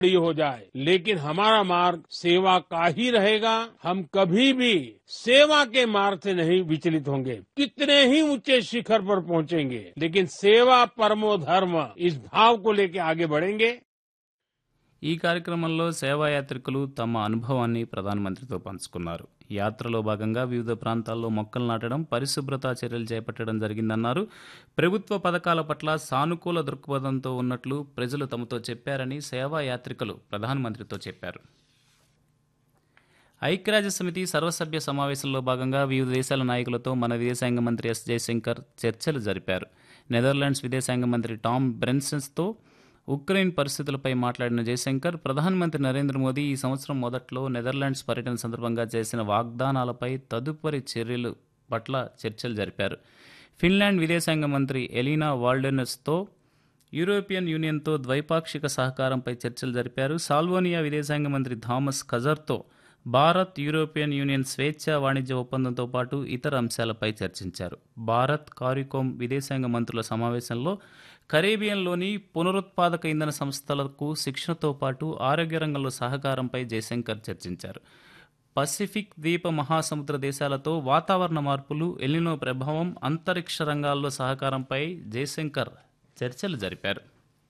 बड़ी हो जाए लेकिन हमारा मार्ग सेवा का ही रहेगा हम कभी भी सेवा के मार्ग से नहीं विचलित होंगे कितने ही ऊंचे शिखर पर पहुंचेंगे लेकिन सेवा परमो धर्म इस भाव को लेकर आगे बढ़ेंगे ఈ కార్యక్రమంలో సేవాయాత్రికులు తమ అనుభవాన్ని ప్రధానమంత్రితో పంచుకున్నారు యాత్రలో భాగంగా వివిధ ప్రాంతాల్లో మొక్కలు నాటడం పరిశుభ్రత చర్యలు చేపట్టడం జరిగిందన్నారు ప్రభుత్వ పథకాల పట్ల సానుకూల దృక్పథంతో ఉన్నట్లు ప్రజలు తమతో చెప్పారని సేవాయాత్రికులు ప్రధానమంత్రితో చెప్పారు ఐక్యరాజ్య సమితి సర్వసభ్య సమావేశంలో భాగంగా వివిధ దేశాల నాయకులతో మన విదేశాంగ మంత్రి ఎస్ జయశంకర్ చర్చలు జరిపారు నెదర్లాండ్స్ విదేశాంగ మంత్రి టామ్ బ్రెన్సన్స్తో ఉక్రెయిన్ పరిస్థితులపై మాట్లాడిన జయశంకర్ ప్రధానమంత్రి నరేంద్ర మోదీ ఈ సంవత్సరం మొదట్లో నెదర్లాండ్స్ పర్యటన సందర్భంగా చేసిన వాగ్దానాలపై తదుపరి చర్యలు పట్ల చర్చలు జరిపారు ఫిన్లాండ్ విదేశాంగ మంత్రి ఎలీనా వాల్డెనస్తో యూరోపియన్ యూనియన్తో ద్వైపాక్షిక సహకారంపై చర్చలు జరిపారు సాల్వోనియా విదేశాంగ మంత్రి థామస్ ఖజర్తో భారత్ యూరోపియన్ యూనియన్ స్వేచ్ఛా వాణిజ్య ఒప్పందంతో పాటు ఇతర అంశాలపై చర్చించారు భారత్ కారికోమ్ విదేశాంగ మంత్రుల సమావేశంలో కరేబియన్లోని పునరుత్పాదక ఇంధన సంస్థలకు శిక్షణతో పాటు ఆరోగ్య రంగంలో సహకారంపై జయశంకర్ చర్చించారు పసిఫిక్ ద్వీప మహాసముద్ర దేశాలతో వాతావరణ మార్పులు ఎలినో ప్రభావం అంతరిక్ష రంగాల్లో సహకారంపై జయశంకర్ చర్చలు జరిపారు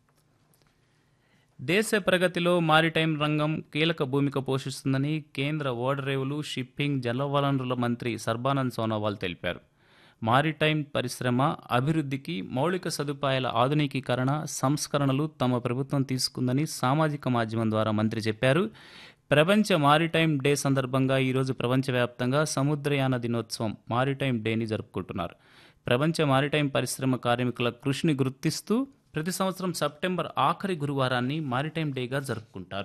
దేశ ప్రగతిలో మారిటైమ్ రంగం కీలక భూమిక పోషిస్తుందని కేంద్ర ఓడరేవులు షిప్పింగ్ జలవనరుల మంత్రి సర్బానంద్ సోనోవాల్ తెలిపారు మారిటైమ్ పరిశ్రమ అభివృద్ధికి మౌలిక సదుపాయాల ఆధునికీకరణ సంస్కరణలు తమ ప్రభుత్వం తీసుకుందని సామాజిక మాధ్యమం ద్వారా మంత్రి చెప్పారు ప్రపంచ మారిటైమ్ డే సందర్భంగా ఈరోజు ప్రపంచవ్యాప్తంగా సముద్రయాన దినోత్సవం మారిటైమ్ డేని జరుపుకుంటున్నారు ప్రపంచ మారిటైమ్ పరిశ్రమ కార్మికుల కృషిని గుర్తిస్తూ ప్రతి సంవత్సరం సెప్టెంబర్ ఆఖరి గురువారాన్ని మారిటైమ్ డేగా జరుపుకుంటారు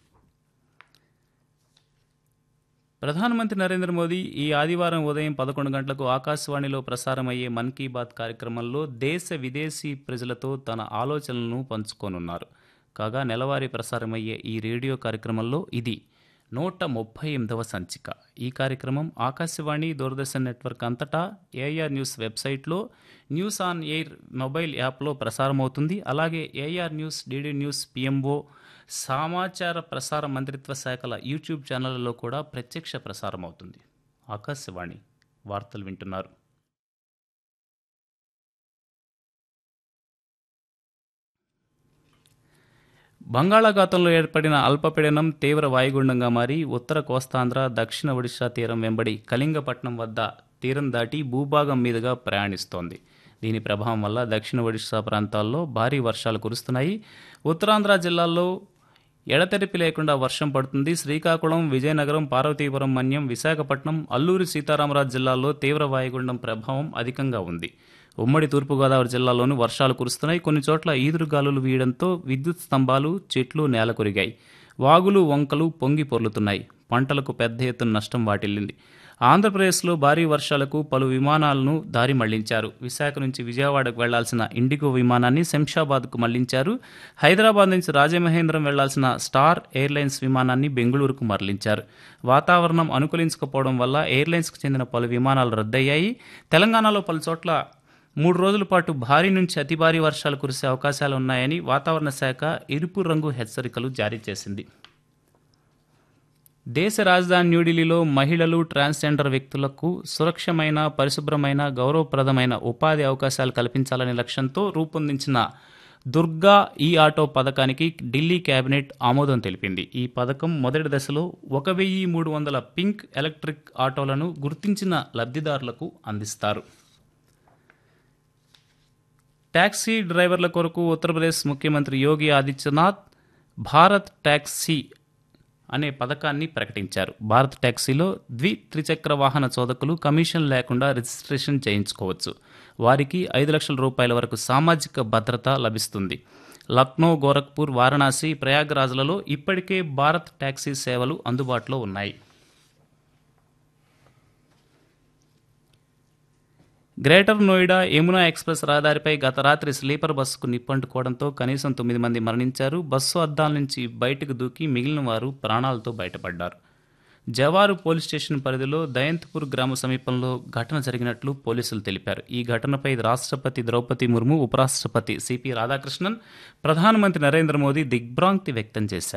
ప్రధానమంత్రి నరేంద్ర మోదీ ఈ ఆదివారం ఉదయం పదకొండు గంటలకు ఆకాశవాణిలో ప్రసారమయ్యే మన్ కీ బాత్ కార్యక్రమంలో దేశ విదేశీ ప్రజలతో తన ఆలోచనలను పంచుకోనున్నారు కాగా నెలవారీ ప్రసారమయ్యే ఈ రేడియో కార్యక్రమంలో ఇది నూట ముప్పై ఎనిమిదవ సంచిక ఈ కార్యక్రమం ఆకాశవాణి దూరదర్శన్ నెట్వర్క్ అంతటా ఏఆర్ న్యూస్ వెబ్సైట్లో న్యూస్ ఆన్ ఎయిర్ మొబైల్ యాప్లో ప్రసారమవుతుంది అలాగే AIR news DD news PMO సమాచార ప్రసార మంత్రిత్వ శాఖల యూట్యూబ్ ఛానళ్లలో కూడా ప్రత్యక్ష ప్రసారం అవుతుంది ఆకాశవాణి వార్తలు వింటున్నారు బంగాళాఖాతంలో ఏర్పడిన అల్పపీడనం తీవ్ర వాయుగుండంగా మారి ఉత్తర కోస్తాంధ్ర దక్షిణ ఒడిశా తీరం వెంబడి కళింగపట్నం వద్ద తీరం దాటి భూభాగం మీదుగా ప్రయాణిస్తోంది దీని ప్రభావం వల్ల దక్షిణ ఒడిశా ప్రాంతాల్లో భారీ వర్షాలు కురుస్తున్నాయి ఉత్తరాంధ్ర జిల్లాల్లో ఎడతెరిపి లేకుండా వర్షం పడుతుంది శ్రీకాకుళం విజయనగరం పార్వతీపురం మన్యం విశాఖపట్నం అల్లూరి సీతారామరాజు జిల్లాల్లో తీవ్ర వాయుగుండం ప్రభావం అధికంగా ఉంది ఉమ్మడి తూర్పుగోదావరి జిల్లాలోనూ వర్షాలు కురుస్తున్నాయి కొన్ని చోట్ల ఈదురుగాలులు వీయడంతో విద్యుత్ స్తంభాలు చెట్లు నేల కొరిగాయి వాగులు వంకలు పొంగి పొర్లుతున్నాయి పంటలకు పెద్ద ఎత్తున నష్టం వాటిల్లింది ఆంధ్రప్రదేశ్లో భారీ వర్షాలకు పలు విమానాలను దారి మళ్లించారు విశాఖ నుంచి విజయవాడకు వెళ్లాల్సిన ఇండిగో విమానాన్ని శంషాబాద్కు మళ్లించారు హైదరాబాద్ నుంచి రాజమహేంద్రం వెళ్లాల్సిన స్టార్ ఎయిర్లైన్స్ విమానాన్ని బెంగళూరుకు మరలించారు వాతావరణం అనుకూలించకపోవడం వల్ల ఎయిర్లైన్స్కు చెందిన పలు విమానాలు రద్దయ్యాయి తెలంగాణలో పలు చోట్ల మూడు రోజుల పాటు భారీ నుంచి అతి భారీ వర్షాలు కురిసే అవకాశాలు ఉన్నాయని వాతావరణ శాఖ ఎరుపు రంగు హెచ్చరికలు జారీ చేసింది దేశ రాజధాని న్యూఢిల్లీలో మహిళలు ట్రాన్స్జెండర్ వ్యక్తులకు సురక్షమైన పరిశుభ్రమైన గౌరవప్రదమైన ఉపాధి అవకాశాలు కల్పించాలనే లక్ష్యంతో రూపొందించిన దుర్గా ఈ ఆటో పథకానికి ఢిల్లీ కేబినెట్ ఆమోదం తెలిపింది ఈ పథకం మొదటి దశలో ఒక వెయ్యి మూడు వందల పింక్ ఎలక్ట్రిక్ ఆటోలను గుర్తించిన లబ్ధిదారులకు అందిస్తారు ట్యాక్సీ డ్రైవర్ల కొరకు ఉత్తరప్రదేశ్ ముఖ్యమంత్రి యోగి ఆదిత్యనాథ్ భారత్ ట్యాక్సీ అనే పథకాన్ని ప్రకటించారు భారత్ ట్యాక్సీలో ద్వి త్రిచక్ర వాహన చోదకులు కమిషన్ లేకుండా రిజిస్ట్రేషన్ చేయించుకోవచ్చు వారికి ఐదు లక్షల రూపాయల వరకు సామాజిక భద్రత లభిస్తుంది లక్నో గోరఖ్పూర్ వారణాసి ప్రయాగ్రాజ్లలో ఇప్పటికే భారత్ ట్యాక్సీ సేవలు అందుబాటులో ఉన్నాయి గ్రేటర్ నోయిడా యమునా ఎక్స్ప్రెస్ రహదారిపై గత రాత్రి స్లీపర్ బస్సుకు నిప్పంటుకోవడంతో కనీసం తొమ్మిది మంది మరణించారు బస్సు అద్దాల నుంచి బయటకు దూకి మిగిలిన వారు ప్రాణాలతో బయటపడ్డారు జవారు పోలీస్ స్టేషన్ పరిధిలో దయంత్పూర్ గ్రామ సమీపంలో ఘటన జరిగినట్లు పోలీసులు తెలిపారు ఈ ఘటనపై రాష్ట్రపతి ద్రౌపది ముర్ము ఉపరాష్ట్రపతి సిపి రాధాకృష్ణన్ ప్రధానమంత్రి నరేంద్ర మోదీ దిగ్భ్రాంతి వ్యక్తం చేశారు